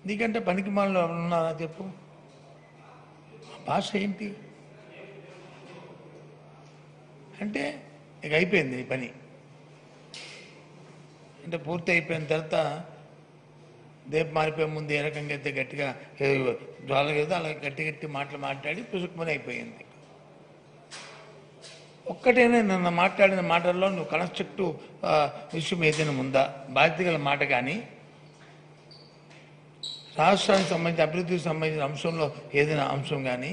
నీకంటే పనికి మాలో ఉన్నారా చెప్పు భాష ఏంటి అంటే ఇక అయిపోయింది నీ పని అంటే పూర్తి అయిపోయిన తర్వాత దేపు మారిపోయే ముందు ఏ రకంగా అయితే గట్టిగా జ్వాల కదా అలా గట్టి గట్టి మాటలు మాట్లాడి పుసుకుమని అయిపోయింది ఒక్కటేనే నన్ను మాట్లాడిన మాటల్లో నువ్వు కన్స్ట్రక్టివ్ విషయం ఏదైనా ఉందా బాధ్యత గల మాట కానీ రాష్ట్రానికి సంబంధించిన అభివృద్ధికి సంబంధించిన అంశంలో ఏదైనా అంశం కానీ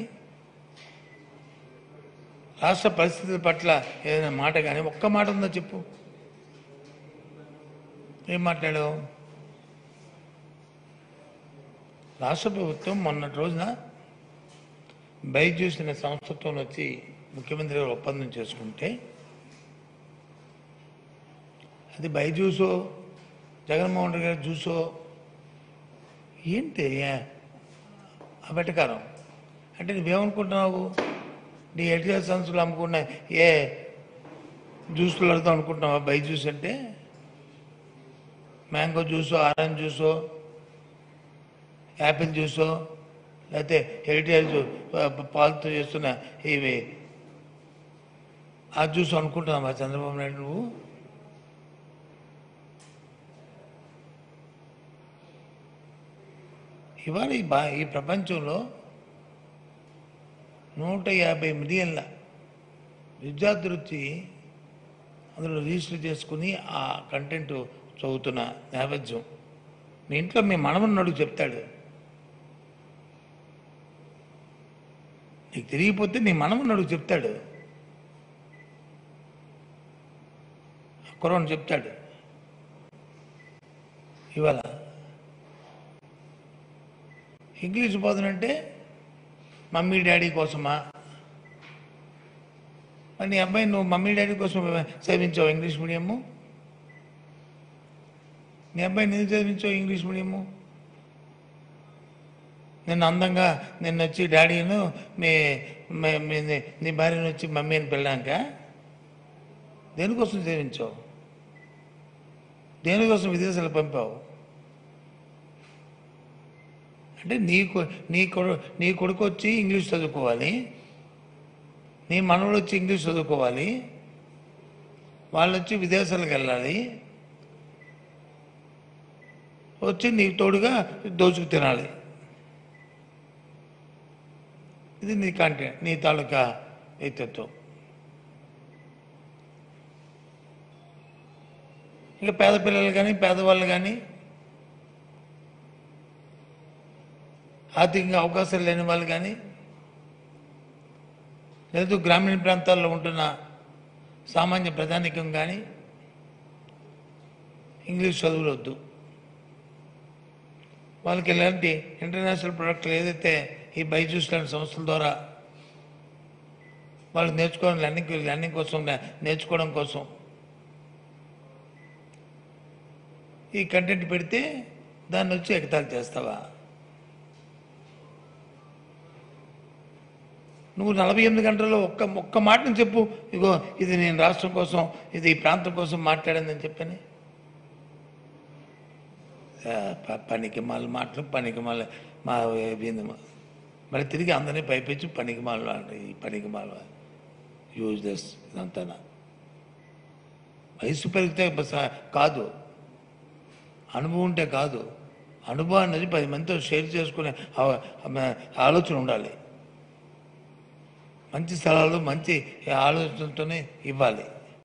రాష్ట్ర పరిస్థితుల పట్ల ఏదైనా మాట కానీ ఒక్క మాట ఉందో చెప్పు ఏం మాట్లాడావు రాష్ట్ర ప్రభుత్వం మొన్నటి రోజున బైజూస్ అనే సంస్థతో వచ్చి ముఖ్యమంత్రి గారు ఒప్పందం చేసుకుంటే అది బైజూసో జగన్మోహన్ రెడ్డి గారు చూసో ఏంటి ఆ వెటకారం అంటే నువ్వేమనుకుంటున్నావు నీ ఎడ్యుకేషన్ సంస్థలు అమ్ముకున్న ఏ జ్యూస్లు అడుగుతాం అనుకుంటున్నావా బై జ్యూస్ అంటే మ్యాంగో జ్యూసో ఆరెంజ్ జ్యూసో యాపిల్ జ్యూసో లేకపోతే హెరిటేజ్ పాలతో చేస్తున్న ఇవి ఆ జ్యూస్ అనుకుంటున్నావా చంద్రబాబు నాయుడు నువ్వు ఇవాళ ఈ బా ఈ ప్రపంచంలో నూట యాభై మిలియన్ల విద్యార్థులు వచ్చి అందులో రిజిస్టర్ చేసుకుని ఆ కంటెంట్ చదువుతున్న నేపథ్యం మీ ఇంట్లో మీ మనమన్నాడు చెప్తాడు నీకు తిరిగిపోతే నీ మనమన్నాడు చెప్తాడు కురవని చెప్తాడు ఇవాళ ఇంగ్లీష్ బోధనంటే మమ్మీ డాడీ కోసమా మరి నీ అబ్బాయి నువ్వు మమ్మీ డాడీ కోసం చదివించావు ఇంగ్లీష్ మీడియము నీ అబ్బాయి నేను చదివించావు ఇంగ్లీష్ మీడియము నిన్న అందంగా నిన్న వచ్చి డాడీను మీ మీ- మీ- నీ భార్యను వచ్చి మమ్మీ అని పిల్లాక దేనికోసం చదివించావు దేనికోసం విదేశాలు పంపావు అంటే నీ కొ- నీ కొడు నీ కొడుకు వచ్చి ఇంగ్లీష్ చదువుకోవాలి నీ మనవడు వచ్చి ఇంగ్లీష్ చదువుకోవాలి వాళ్ళు వచ్చి విదేశాలకు వెళ్ళాలి వచ్చి నీ తోడుగా దోచుకు తినాలి ఇది నీ కాంటెంట్ నీ తాలూకా వ్యక్తిత్వం ఇంకా పేద పిల్లలు కానీ పేదవాళ్ళు కానీ ఆర్థికంగా అవకాశాలు లేని వాళ్ళు కానీ లేదు గ్రామీణ ప్రాంతాల్లో ఉంటున్న సామాన్య ప్రధానికం కానీ ఇంగ్లీష్ చదువులు వద్దు వాళ్ళకి ఇలాంటి ఇంటర్నేషనల్ ప్రొడక్ట్లు ఏదైతే ఈ బైజూస్ లాంటి సంస్థల ద్వారా వాళ్ళు నేర్చుకోవడం లర్నింగ్ లర్నింగ్ కోసం నే- నేర్చుకోవడం కోసం ఈ కంటెంట్ పెడితే దాన్ని వచ్చి ఎగతాళి చేస్తావా నువ్వు నలభై ఎనిమిది గంటల్లో ఒక్క ఒక్క మాటను చెప్పు ఇగో ఇది నేను రాష్ట్రం కోసం ఇది ఈ ప్రాంతం కోసం మాట్లాడిందని చెప్పని ఆ, ప- పనికి మాల మాటలు పనికి మాల మా ఏంది మా- మరి తిరిగి అందరినీ పైపించి పనికి మాల ఈ పనికి మాల యూజ్లెస్ ఇదంతా వయసు పెరిగితే బస- కాదు అనుభవం ఉంటే కాదు అనుభవం అనేది పది మందితో షేర్ చేసుకునే ఆ- ఆ- ఆలోచన ఉండాలి మంచి స్థలాలు మంచి ఆలోచనలతోనే ఇవ్వాలి